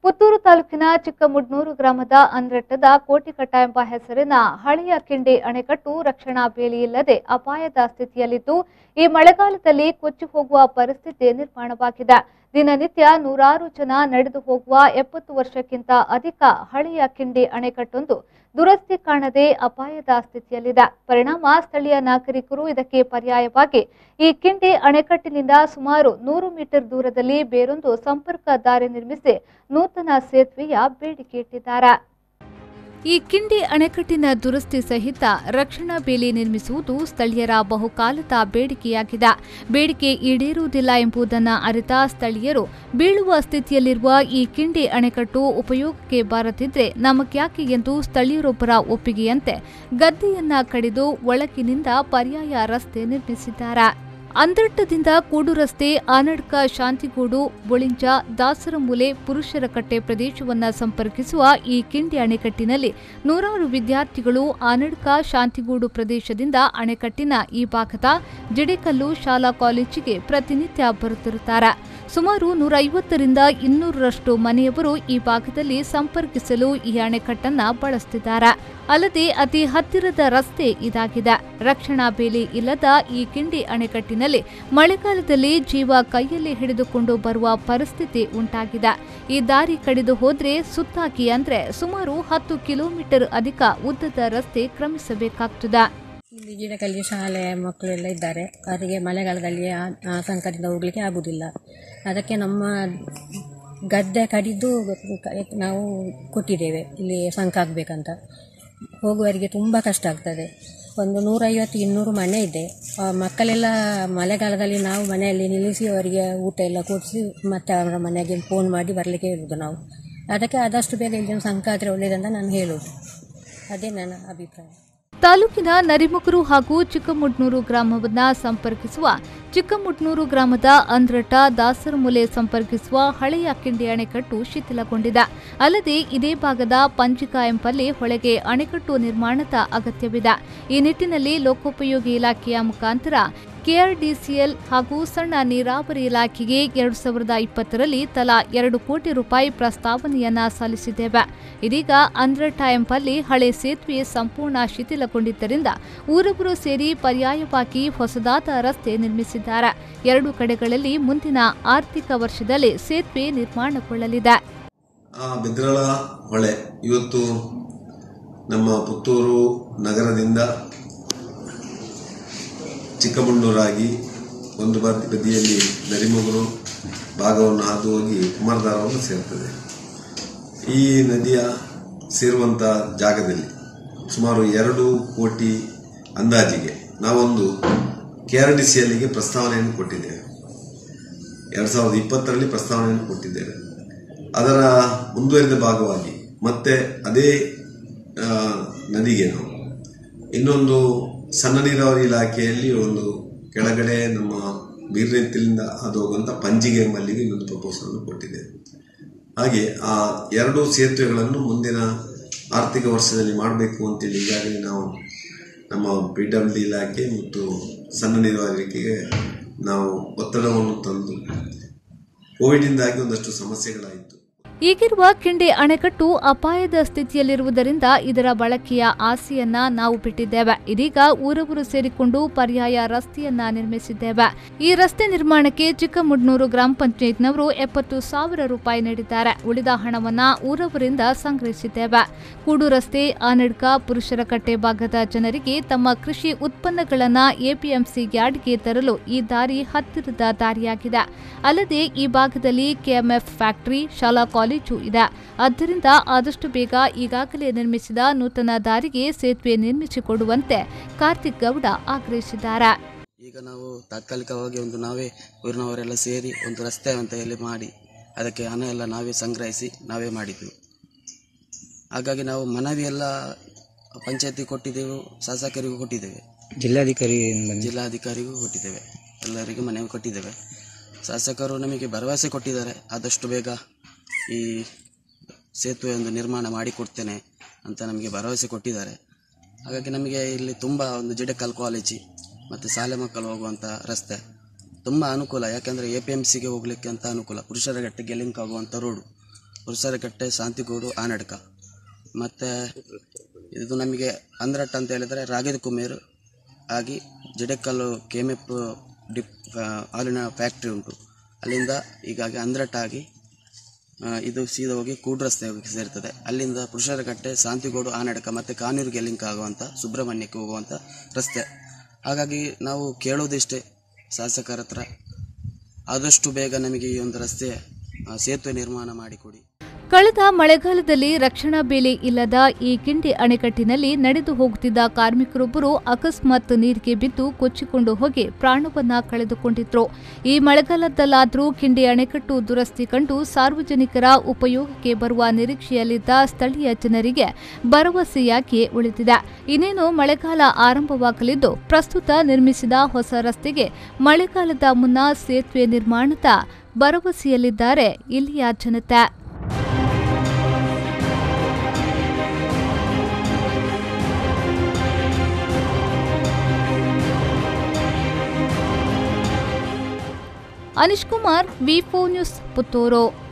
ಪುತ್ತೂರು ತಾಲೂಕಿನ ಚಿಕ್ಕಮುಡ್ನೂರು ಗ್ರಾಮದ ಅಂದ್ರಟ್ಟದ ಕೋಟಿಕಟ್ಟ ಎಂಬ ಹೆಸರಿನ ಹಳೆಯ ಕಿಂಡಿ ಅಣೆಕಟ್ಟು ರಕ್ಷಣಾ ಬೇಲಿ ಇಲ್ಲದೆ ಅಪಾಯದ ಸ್ಥಿತಿಯಲ್ಲಿದ್ದು ಈ ಮಳೆಗಾಲದಲ್ಲಿ ಕೊಚ್ಚಿ ಹೋಗುವ ಪರಿಸ್ಥಿತಿ ನಿರ್ಮಾಣವಾಗಿದೆ ದಿನನಿತ್ಯ ನೂರಾರು ಜನ ನಡೆದು ಹೋಗುವ ಎಪ್ಪತ್ತು ವರ್ಷಕ್ಕಿಂತ ಅಧಿಕ ಹಳೆಯ ಕಿಂಡಿ ಅಣೆಕಟ್ಟೊಂದು ದುರಸ್ತಿ ಕಾಣದೆ ಅಪಾಯದ ಸ್ಥಿತಿಯಲ್ಲಿದೆ ಪರಿಣಾಮ ಸ್ಥಳೀಯ ನಾಗರಿಕರು ಇದಕ್ಕೆ ಪರ್ಯಾಯವಾಗಿ ಈ ಕಿಂಡಿ ಅಣೆಕಟ್ಟಿನಿಂದ ಸುಮಾರು ನೂರು ಮೀಟರ್ ದೂರದಲ್ಲಿ ಬೇರೊಂದು ಸಂಪರ್ಕ ದಾರಿ ನಿರ್ಮಿಸಿ ನೂತನ ಸೇತುವೆಯ ಬೇಡಿಕೆ ಇಟ್ಟಿದ್ದಾರೆ ಈ ಕಿಂಡಿ ಅಣೆಕಟ್ಟಿನ ದುರಸ್ತಿ ಸಹಿತ ರಕ್ಷಣಾ ಬೇಲಿ ನಿರ್ಮಿಸುವುದು ಸ್ಥಳೀಯರ ಬಹುಕಾಲದ ಬೇಡಿಕೆಯಾಗಿದೆ ಬೇಡಿಕೆ ಈಡೇರುವುದಿಲ್ಲ ಎಂಬುದನ್ನು ಅರಿತ ಸ್ಥಳೀಯರು ಬೀಳುವ ಸ್ಥಿತಿಯಲ್ಲಿರುವ ಈ ಕಿಂಡಿ ಅಣೆಕಟ್ಟು ಉಪಯೋಗಕ್ಕೆ ಬಾರದಿದ್ರೆ ನಮಗ್ಯಾಕೆ ಎಂದು ಸ್ಥಳೀಯರೊಬ್ಬರ ಒಪ್ಪಿಗೆಯಂತೆ ಗದ್ದೆಯನ್ನ ಕಡಿದು ಒಳಗಿನಿಂದ ಪರ್ಯಾಯ ರಸ್ತೆ ನಿರ್ಮಿಸಿದ್ದಾರೆ ಅಂದ್ರಟ್ಟದಿಂದ ಕೂಡು ರಸ್ತೆ ಆನಡ್ಕ ಶಾಂತಿಗೂಡು ಬೊಳಿಂಚ ದಾಸರಮೂಲೆ ಪುರುಷರ ಕಟ್ಟೆ ಪ್ರದೇಶವನ್ನ ಸಂಪರ್ಕಿಸುವ ಈ ಕಿಂಡಿ ಅಣೆಕಟ್ಟಿನಲ್ಲಿ ನೂರಾರು ವಿದ್ಯಾರ್ಥಿಗಳು ಆನಡ್ಕ ಶಾಂತಿಗೂಡು ಪ್ರದೇಶದಿಂದ ಅಣೆಕಟ್ಟಿನ ಈ ಭಾಗದ ಜಿಡಿಕಲ್ಲು ಶಾಲಾ ಕಾಲೇಜಿಗೆ ಪ್ರತಿನಿತ್ಯ ಬರುತ್ತಿರುತ್ತಾರೆ ಸುಮಾರು ನೂರ ಐವತ್ತರಿಂದ ಇನ್ನೂರರಷ್ಟು ಮನೆಯವರು ಈ ಭಾಗದಲ್ಲಿ ಸಂಪರ್ಕಿಸಲು ಈ ಅಣೆಕಟ್ಟನ್ನ ಬಳಸುತ್ತಿದ್ದಾರೆ ಅಲ್ಲದೆ ಅತಿ ಹತ್ತಿರದ ರಸ್ತೆ ಇದಾಗಿದೆ ರಕ್ಷಣಾ ಬೇಲಿ ಇಲ್ಲದ ಈ ಕಿಂಡಿ ಅಣೆಕಟ್ಟಿನಲ್ಲಿ ಮಳೆಗಾಲದಲ್ಲಿ ಜೀವ ಕೈಯಲ್ಲಿ ಹಿಡಿದುಕೊಂಡು ಬರುವ ಪರಿಸ್ಥಿತಿ ಉಂಟಾಗಿದೆ ಈ ದಾರಿ ಕಡಿದು ಹೋದ್ರೆ ಸುತ್ತಾಕಿ ಅಂದ್ರೆ ಸುಮಾರು ಹತ್ತು ಕಿಲೋಮೀಟರ್ ಅಧಿಕ ಉದ್ದದ ರಸ್ತೆ ಕ್ರಮಿಸಬೇಕಾಗ್ತದೆ ಇಲ್ಲಿ ಗಿಡಕಲ್ಲಿ ಶಾಲೆ ಮಕ್ಕಳೆಲ್ಲ ಇದ್ದಾರೆ ಅವರಿಗೆ ಮಳೆಗಾಲದಲ್ಲಿ ಆ- ಆತಂಕದಿಂದ ಹೋಗಲಿಕ್ಕೆ ಆಗುವುದಿಲ್ಲ ಅದಕ್ಕೆ ನಮ್ಮ ಗದ್ದೆ ಕಡಿದು ಕ- ನಾವು ಕೊಟ್ಟಿದ್ದೇವೆ ಇಲ್ಲಿ ಸಂಕ ಆಗಬೇಕಂತ ಹೋಗುವವರಿಗೆ ತುಂಬ ಕಷ್ಟ ಆಗ್ತದೆ ಒಂದು ನೂರೈವತ್ತು ಇನ್ನೂರು ಮನೆ ಇದೆ ಆ ಮಕ್ಕಳೆಲ್ಲ ಮಳೆಗಾಲದಲ್ಲಿ ನಾವು ಮನೆಯಲ್ಲಿ ನಿಲ್ಲಿಸಿ ಅವರಿಗೆ ಊಟ ಎಲ್ಲ ಕೊಡಿಸಿ ಮತ್ತೆ ಅವರ ಮನೆಗೆ ಫೋನ್ ಮಾಡಿ ಬರಲಿಕ್ಕೆ ಹೇಳುವುದು ನಾವು ಅದಕ್ಕೆ ಆದಷ್ಟು ಬೇಗ ಇಲ್ಲಿ ಸಂಕ ಆದರೆ ಒಳ್ಳೆಯದಂತ ನಾನು ಹೇಳೋದು ಅದೇ ನನ್ನ ಅಭಿಪ್ರಾಯ ತಾಲೂಕಿನ ನರಿಮುಕರು ಹಾಗೂ ಚಿಕ್ಕಮುಡ್ನೂರು ಗ್ರಾಮವನ್ನ ಸಂಪರ್ಕಿಸುವ ಚಿಕ್ಕಮುಡ್ನೂರು ಗ್ರಾಮದ ಅಂದ್ರಟ ದಾಸರಮೂಲೆ ಸಂಪರ್ಕಿಸುವ ಹಳೆಯ ಕಿಂಡಿ ಅಣೆಕಟ್ಟು ಶಿಥಿಲಗೊಂಡಿದೆ ಅಲ್ಲದೆ ಇದೇ ಭಾಗದ ಪಂಜಿಕಾ ಎಂಬಲ್ಲಿ ಹೊಳೆಗೆ ಅಣೆಕಟ್ಟು ನಿರ್ಮಾಣದ ಅಗತ್ಯವಿದೆ ಈ ನಿಟ್ಟಿನಲ್ಲಿ ಲೋಕೋಪಯೋಗಿ ಇಲಾಖೆಯ ಮುಖಾಂತರ ಕೆಆರ್ಡಿಸಿಎಲ್ ಹಾಗೂ ಸಣ್ಣ ನೀರಾವರಿ ಇಲಾಖೆಗೆ ಎರಡು ಸಾವಿರದ ಇಪ್ಪತ್ತರಲ್ಲಿ ತಲಾ ಎರಡು ಕೋಟಿ ರೂಪಾಯಿ ಪ್ರಸ್ತಾವನೆಯನ್ನ ಸಲ್ಲಿಸಿದ್ದೇವೆ ಇದೀಗ ಅಂದ್ರಟ ಎಂಬಲ್ಲಿ ಹಳೆ ಸೇತುವೆ ಸಂಪೂರ್ಣ ಶಿಥಿಲಗೊಂಡಿದ್ದರಿಂದ ಊರೊಬ್ಬರು ಸೇರಿ ಪರ್ಯಾಯವಾಗಿ ಹೊಸದಾದ ರಸ್ತೆ ನಿರ್ಮಿಸಿದ್ದಾರೆ ಎರಡು ಕಡೆಗಳಲ್ಲಿ ಮುಂದಿನ ಆರ್ಥಿಕ ವರ್ಷದಲ್ಲಿ ಸೇತುವೆ ನಿರ್ಮಾಣಗೊಳ್ಳಲಿದೆ ಆ ಬಿದ್ರಳ ಹೊಳೆ ಇವತ್ತು ನಮ್ಮ ಪುತ್ತೂರು ನಗರದಿಂದ ಚಿಕ್ಕಮಣ್ಣೂರಾಗಿ ಒಂದು ಬದಿ ಬದಿಯಲ್ಲಿ ನರಿಮುಗುರು ಭಾಗವನ್ನು ಹಾದು ಹೋಗಿ ಕುಮಾರಧಾರವನ್ನು ಸೇರ್ತದೆ ಈ ನದಿಯ ಸೇರುವಂಥ ಜಾಗದಲ್ಲಿ ಸುಮಾರು ಎರಡು ಕೋಟಿ ಅಂದಾಜಿಗೆ ನಾವೊಂದು ಕೆ ಆರ್ ಡಿ ಸಿ ಎಲ್ಗೆ ಪ್ರಸ್ತಾವನೆಯನ್ನು ಕೊಟ್ಟಿದ್ದೇವೆ ಎರಡು ಸಾವಿರದ ಇಪ್ಪತ್ತರಲ್ಲಿ ಪ್ರಸ್ತಾವನೆಯನ್ನು ಕೊಟ್ಟಿದ್ದೇವೆ ಅದರ ಮುಂದುವರಿದ ಭಾಗವಾಗಿ ಮತ್ತೆ ಅದೇ ಆ, ನದಿಗೆ ನಾವು ಇನ್ನೊಂದು ಸಣ್ಣ ನೀರಾವರಿ ಇಲಾಖೆಯಲ್ಲಿ ಒಂದು ಕೆಳಗಡೆ ನಮ್ಮ ಬೀರ್ನೆತ್ತಿಲಿಂದ ಅದು ಹೋಗುವಂಥ ಪಂಜಿಗೆ ಎಂಬಲ್ಲಿಗೆ ಇನ್ನೊಂದು ಪ್ರಪೋಸಲ್ ಅನ್ನು ಕೊಟ್ಟಿದ್ದೇವೆ ಹಾಗೆ ಆ ಎರಡು ಸೇತುವೆಗಳನ್ನು ಮುಂದಿನ ಆರ್ಥಿಕ ವರ್ಷದಲ್ಲಿ ಮಾಡಬೇಕು ಅಂತೇಳಿ ಈಗಾಗಲೇ ನಾವು ನಮ್ಮ ಪಿ ಡಬ್ಲ್ಯೂ ಡಿ ಇಲಾಖೆ ಮತ್ತು ಸಣ್ಣ ನೀರಾವರಿಕೆಗೆ ನಾವು ಒತ್ತಡವನ್ನು ತಂದು ಕೋವಿಡ್ನಿಂದಾಗಿ ಒಂದಷ್ಟು ಸಮಸ್ಯೆಗಳಾಯಿತು ಈಗಿರುವ ಕಿಂಡಿ ಅಣೆಕಟ್ಟು ಅಪಾಯದ ಸ್ಥಿತಿಯಲ್ಲಿರುವುದರಿಂದ ಇದರ ಬಳಕೆಯ ಆಸೆಯನ್ನ ನಾವು ಬಿಟ್ಟಿದ್ದೇವೆ ಇದೀಗ ಊರವರು ಸೇರಿಕೊಂಡು ಪರ್ಯಾಯ ರಸ್ತೆಯನ್ನ ನಿರ್ಮಿಸಿದ್ದೇವೆ ಈ ರಸ್ತೆ ನಿರ್ಮಾಣಕ್ಕೆ ಚಿಕ್ಕಮುಡ್ನೂರು ಗ್ರಾಮ ಪಂಚಾಯತ್ನವರು ಎಪ್ಪತ್ತು ಸಾವಿರ ರೂಪಾಯಿ ನೀಡಿದ್ದಾರೆ ಉಳಿದ ಹಣವನ್ನ ಊರವರಿಂದ ಸಂಗ್ರಹಿಸಿದ್ದೇವೆ ಕೂಡು ರಸ್ತೆ ಆನಡ್ಕ ಪುರುಷರ ಕಟ್ಟೆ ಭಾಗದ ಜನರಿಗೆ ತಮ್ಮ ಕೃಷಿ ಉತ್ಪನ್ನಗಳನ್ನ ಎಪಿಎಂಸಿ ಯಾರ್ಡ್ಗೆ ತರಲು ಈ ದಾರಿ ಹತ್ತಿರದ ದಾರಿಯಾಗಿದೆ ಅಲ್ಲದೆ ಈ ಭಾಗದಲ್ಲಿ ಕೆಎಂಎಫ್ ಫ್ಯಾಕ್ಟರಿ ಶಾಲಾ ಕಾಲೇಜು ಇದೆ ಆದ್ದರಿಂದ ಆದಷ್ಟು ಬೇಗ ಈಗಾಗಲೇ ನಿರ್ಮಿಸಿದ ನೂತನ ದಾರಿಗೆ ಸೇತುವೆ ನಿರ್ಮಿಸಿಕೊಡುವಂತೆ ಕಾರ್ತಿಕ್ ಗೌಡ ಆಗ್ರಹಿಸಿದ್ದಾರೆ ಈಗ ನಾವು ತಾತ್ಕಾಲಿಕವಾಗಿ ಒಂದು ನಾವೇ ಊರಿನವರೆಲ್ಲ ಸೇರಿ ಒಂದು ರಸ್ತೆ ಅಂತ ಹೇಳಿ ಮಾಡಿ ಅದಕ್ಕೆ ಹಣ ಎಲ್ಲ ನಾವೇ ಸಂಗ್ರಹಿಸಿ ನಾವೇ ಮಾಡಿದ್ದೆವು ಹಾಗಾಗಿ ನಾವು ಮನವಿ ಎಲ್ಲ ಪಂಚಾಯತಿ ಕೊಟ್ಟಿದ್ದೆವು ಶಾಸಕರಿಗೂ ಕೊಟ್ಟಿದ್ದೇವೆ ಜಿಲ್ಲಾಧಿಕಾರಿ ಜಿಲ್ಲಾಧಿಕಾರಿಗೂ ಕೊಟ್ಟಿದ್ದೇವೆ ಎಲ್ಲರಿಗೂ ಮನವಿ ಕೊಟ್ಟಿದ್ದೇವೆ ಶಾಸಕರು ನಮಗೆ ಭರವಸೆ ಕೊಟ್ಟಿದ್ದಾರೆ ಆದಷ್ಟು ಬೇಗ ಈ ಸೇತುವೆ ಒಂದು ನಿರ್ಮಾಣ ಮಾಡಿಕೊಡ್ತೇನೆ ಅಂತ ನಮಗೆ ಭರವಸೆ ಕೊಟ್ಟಿದ್ದಾರೆ ಹಾಗಾಗಿ ನಮಗೆ ಇಲ್ಲಿ ತುಂಬ ಒಂದು ಜಿಡಕಲ್ ಕಾಲೇಜಿ ಮತ್ತು ಶಾಲೆ ಮಕ್ಕಳು ಹೋಗುವಂಥ ರಸ್ತೆ ತುಂಬ ಅನುಕೂಲ ಯಾಕೆಂದರೆ ಎ ಪಿ ಎಮ್ ಸಿಗೆ ಹೋಗಲಿಕ್ಕೆ ಅಂತ ಅನುಕೂಲ ಪುರುಷರ ಗಟ್ಟಿಗೆ ಲಿಂಕ್ ಆಗುವಂಥ ರೋಡು ಪುರುಷರಕಟ್ಟೆ ಶಾಂತಿಗೂಡು ಆನಡ್ಕ ಮತ್ತು ಇದು ನಮಗೆ ಅಂದ್ರಟ್ ಅಂತ ಹೇಳಿದರೆ ರಾಗಿದ ಕುಮೇರು ಆಗಿ ಜಡೆಕಲ್ಲು ಕೆಮೆಪ್ ಡಿಪ್ ಆ, ಹಾಲಿನ ಫ್ಯಾಕ್ಟ್ರಿ ಉಂಟು ಅಲ್ಲಿಂದ ಹೀಗಾಗಿ ಅಂದ್ರಟ್ಟಾಗಿ ಆ, ಇದು ಸೀದಾ ಹೋಗಿ ಕೂಡ್ ರಸ್ತೆ ಹೋಗಿ ಸೇರ್ತದೆ ಅಲ್ಲಿಂದ ಪುರುಷರಕಟ್ಟೆ ಶಾಂತಿಗೋಡು ಆನಡಕ ಮತ್ತು ಕಾನೂರಿಗೆ ಲಿಂಕ್ ಆಗುವಂಥ ಸುಬ್ರಹ್ಮಣ್ಯಕ್ಕೆ ಹೋಗುವಂಥ ರಸ್ತೆ ಹಾಗಾಗಿ ನಾವು ಕೇಳೋದಿಷ್ಟೇ ಶಾಸಕರ ಹತ್ರ ಆದಷ್ಟು ಬೇಗ ನಮಗೆ ಈ ಒಂದು ರಸ್ತೆ ಆ, ಸೇತುವೆ ನಿರ್ಮಾಣ ಮಾಡಿಕೊಡಿ ಕಳೆದ ಮಳೆಗಾಲದಲ್ಲಿ ರಕ್ಷಣಾ ಬೇಲಿ ಇಲ್ಲದ ಈ ಕಿಂಡಿ ಅಣೆಕಟ್ಟಿನಲ್ಲಿ ನಡೆದು ಹೋಗುತ್ತಿದ್ದ ಕಾರ್ಮಿಕರೊಬ್ಬರು ಅಕಸ್ಮಾತ್ ನೀರಿಗೆ ಬಿದ್ದು ಕೊಚ್ಚಿಕೊಂಡು ಹೋಗಿ ಪ್ರಾಣವನ್ನ ಕಳೆದುಕೊಂಡಿದ್ರು ಈ ಮಳೆಗಾಲದಲ್ಲಾದರೂ ಕಿಂಡಿ ಅಣೆಕಟ್ಟು ದುರಸ್ತಿ ಕಂಡು ಸಾರ್ವಜನಿಕರ ಉಪಯೋಗಕ್ಕೆ ಬರುವ ನಿರೀಕ್ಷೆಯಲ್ಲಿದ್ದ ಸ್ಥಳೀಯ ಜನರಿಗೆ ಭರವಸೆಯಾಗಿಯೇ ಉಳಿದಿದೆ ಇನ್ನೇನು ಮಳೆಗಾಲ ಆರಂಭವಾಗಲಿದ್ದು ಪ್ರಸ್ತುತ ನಿರ್ಮಿಸಿದ ಹೊಸ ರಸ್ತೆಗೆ ಮಳೆಗಾಲದ ಮುನ್ನ ಸೇತುವೆ ನಿರ್ಮಾಣದ ಭರವಸೆಯಲ್ಲಿದ್ದಾರೆ ಇಲ್ಲಿಯ ಜನತೆ ಅನಿಶ್ ಕುಮಾರ್ ವಿ ನ್ಯೂಸ್ ಪುತ್ತೂರು